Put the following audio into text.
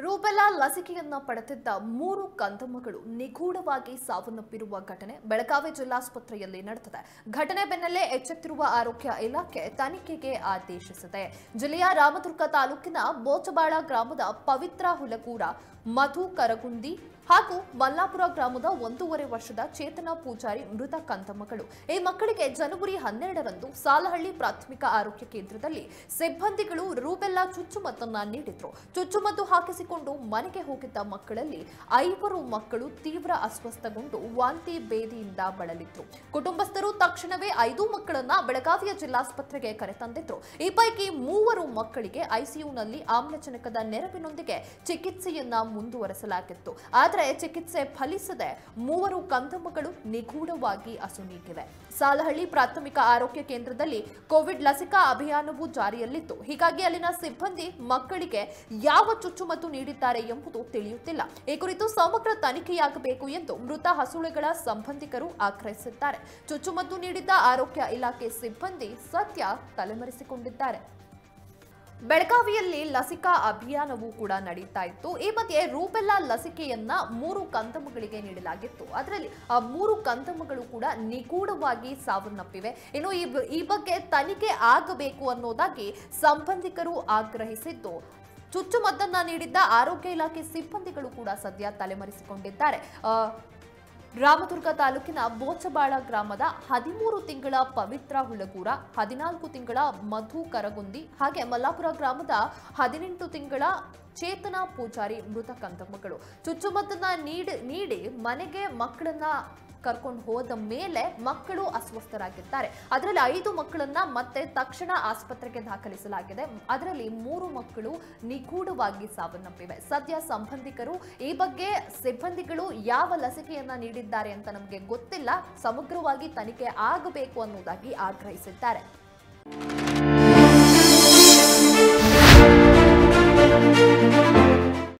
ರೂಬೆಲ್ಲಾ ಲಸಿಕೆಯನ್ನ ಪಡೆದಿದ್ದ ಮೂರು ಕಂದಮ್ಮಗಳು ನಿಗೂಢವಾಗಿ ಸಾವನ್ನಪ್ಪಿರುವ ಘಟನೆ ಬೆಳಗಾವಿ ಜಿಲ್ಲಾಸ್ಪತ್ರೆಯಲ್ಲಿ ನಡೆದಿದೆ ಘಟನೆ ಬೆನ್ನಲ್ಲೇ ಎಚ್ಚೆತ್ತಿರುವ ಆರೋಗ್ಯ ಇಲಾಖೆ ತನಿಖೆಗೆ ಆದೇಶಿಸಿದೆ ಜಿಲ್ಲೆಯ ರಾಮದುರ್ಗ ತಾಲೂಕಿನ ಬೋಚಬಾಳ ಗ್ರಾಮದ ಪವಿತ್ರ ಹುಲಗೂರ ಮಧು ಕರಗುಂದಿ ಹಾಗೂ ಮಲ್ಲಾಪುರ ಗ್ರಾಮದ ಒಂದೂವರೆ ವರ್ಷದ ಚೇತನ ಪೂಜಾರಿ ಮೃತ ಕಂದಮ್ಮಗಳು ಈ ಮಕ್ಕಳಿಗೆ ಜನವರಿ ಹನ್ನೆರಡರಂದು ಸಾಲಹಳ್ಳಿ ಪ್ರಾಥಮಿಕ ಆರೋಗ್ಯ ಕೇಂದ್ರದಲ್ಲಿ ಸಿಬ್ಬಂದಿಗಳು ರೂಬೆಲ್ಲಾ ಚುಚ್ಚುಮದ್ದನ್ನ ನೀಡಿದ್ರು ಚುಚ್ಚುಮದ್ದು ಹಾಕಿಸಿಕೊಂಡು ಮನೆಗೆ ಹೋಗಿದ್ದ ಮಕ್ಕಳಲ್ಲಿ ಐವರು ಮಕ್ಕಳು ತೀವ್ರ ಅಸ್ವಸ್ಥಗೊಂಡು ವಾಂತಿ ಬೇದಿಯಿಂದ ಬಳಲಿದ್ರು ಕುಟುಂಬಸ್ಥರು ತಕ್ಷಣವೇ ಐದು ಮಕ್ಕಳನ್ನ ಬೆಳಗಾವಿಯ ಜಿಲ್ಲಾಸ್ಪತ್ರೆಗೆ ಕರೆತಂದಿದ್ರು ಈ ಪೈಕಿ ಮೂವರು ಮಕ್ಕಳಿಗೆ ಐಸಿಯುನಲ್ಲಿ ಆಮ್ಲಜನಕದ ನೆರವಿನೊಂದಿಗೆ ಚಿಕಿತ್ಸೆಯನ್ನ ಮುಂದುವರೆಸಲಾಗಿತ್ತು ಆದರೆ ಚಿಕಿತ್ಸೆ ಫಲಿಸದೆ ಮೂವರು ಕಂದಮ್ಮಗಳು ನಿಗೂಢವಾಗಿ ಅಸುನೀಗಿವೆ ಸಾಲಹಳ್ಳಿ ಪ್ರಾಥಮಿಕ ಆರೋಗ್ಯ ಕೇಂದ್ರದಲ್ಲಿ ಕೋವಿಡ್ ಲಸಿಕಾ ಅಭಿಯಾನವೂ ಜಾರಿಯಲ್ಲಿತ್ತು ಹೀಗಾಗಿ ಅಲ್ಲಿನ ಸಿಬ್ಬಂದಿ ಮಕ್ಕಳಿಗೆ ಯಾವ ಚುಚ್ಚುಮದ್ದು ನೀಡಿದ್ದಾರೆ ಎಂಬುದು ತಿಳಿಯುತ್ತಿಲ್ಲ ಈ ಕುರಿತು ಸಮಗ್ರ ತನಿಖೆಯಾಗಬೇಕು ಎಂದು ಮೃತ ಹಸುಳೆಗಳ ಸಂಬಂಧಿಕರು ಆಗ್ರಹಿಸಿದ್ದಾರೆ ಚುಚ್ಚುಮದ್ದು ನೀಡಿದ್ದ ಆರೋಗ್ಯ ಇಲಾಖೆ ಸಿಬ್ಬಂದಿ ಸದ್ಯ ತಲೆಮರೆಸಿಕೊಂಡಿದ್ದಾರೆ ಬೆಳಗಾವಿಯಲ್ಲಿ ಲಸಿಕಾ ಅಭಿಯಾನವೂ ಕೂಡ ನಡೀತಾ ಇತ್ತು ಈ ಮಧ್ಯೆ ರೂಬೆಲ್ಲಾ ಲಸಿಕೆಯನ್ನ ಮೂರು ಕಂದಮ್ಮಗಳಿಗೆ ನೀಡಲಾಗಿತ್ತು ಅದರಲ್ಲಿ ಆ ಮೂರು ಕಂದಮ್ಮಗಳು ಕೂಡ ನಿಗೂಢವಾಗಿ ಸಾವನ್ನಪ್ಪಿವೆ ಇನ್ನು ಈ ಬ- ಈ ಬಗ್ಗೆ ತನಿಖೆ ಆಗಬೇಕು ಅನ್ನೋದಾಗಿ ಸಂಬಂಧಿಕರು ಆಗ್ರಹಿಸಿದ್ದು ಚುಚ್ಚುಮದ್ದನ್ನ ನೀಡಿದ್ದ ಆರೋಗ್ಯ ಇಲಾಖೆ ಸಿಬ್ಬಂದಿಗಳು ಕೂಡ ಸದ್ಯ ತಲೆಮರೆಸಿಕೊಂಡಿದ್ದಾರೆ ಆ, ರಾಮದುರ್ಗ ತಾಲೂಕಿನ ಬೋಚಬಾಳ ಗ್ರಾಮದ ಹದಿಮೂರು ತಿಂಗಳ ಪವಿತ್ರ ಹುಳಗೂರ ಹದಿನಾಲ್ಕು ತಿಂಗಳ ಮಧು ಕರಗುಂದಿ ಹಾಗೆ ಮಲ್ಲಾಪುರ ಗ್ರಾಮದ ಹದಿನೆಂಟು ತಿಂಗಳ ಚೇತನ ಪೂಜಾರಿ ಮೃತ ಕಂದಮ್ಮಗಳು ಚುಚ್ಚುಮದ್ದನ್ನ ನೀಡಿ ನೀಡಿ ಮನೆಗೆ ಮಕ್ಕಳನ್ನ ಕರ್ಕೊಂಡು ಹೋದ ಮೇಲೆ ಮಕ್ಕಳು ಅಸ್ವಸ್ಥರಾಗಿದ್ದಾರೆ ಅದರಲ್ಲಿ ಐದು ಮಕ್ಕಳನ್ನ ಮತ್ತೆ ತಕ್ಷಣ ಆಸ್ಪತ್ರೆಗೆ ದಾಖಲಿಸಲಾಗಿದೆ ಅದರಲ್ಲಿ ಮೂರು ಮಕ್ಕಳು ನಿಗೂಢವಾಗಿ ಸಾವನ್ನಪ್ಪಿವೆ ಸದ್ಯ ಸಂಬಂಧಿಕರು ಈ ಬಗ್ಗೆ ಸಿಬ್ಬಂದಿಗಳು ಯಾವ ಲಸಿಕೆಯನ್ನ ನೀಡಿದ್ದಾರೆ ಅಂತ ನಮಗೆ ಗೊತ್ತಿಲ್ಲ ಸಮಗ್ರವಾಗಿ ತನಿಖೆ ಆಗಬೇಕು ಅನ್ನೋದಾಗಿ ಆಗ್ರಹಿಸಿದ್ದಾರೆ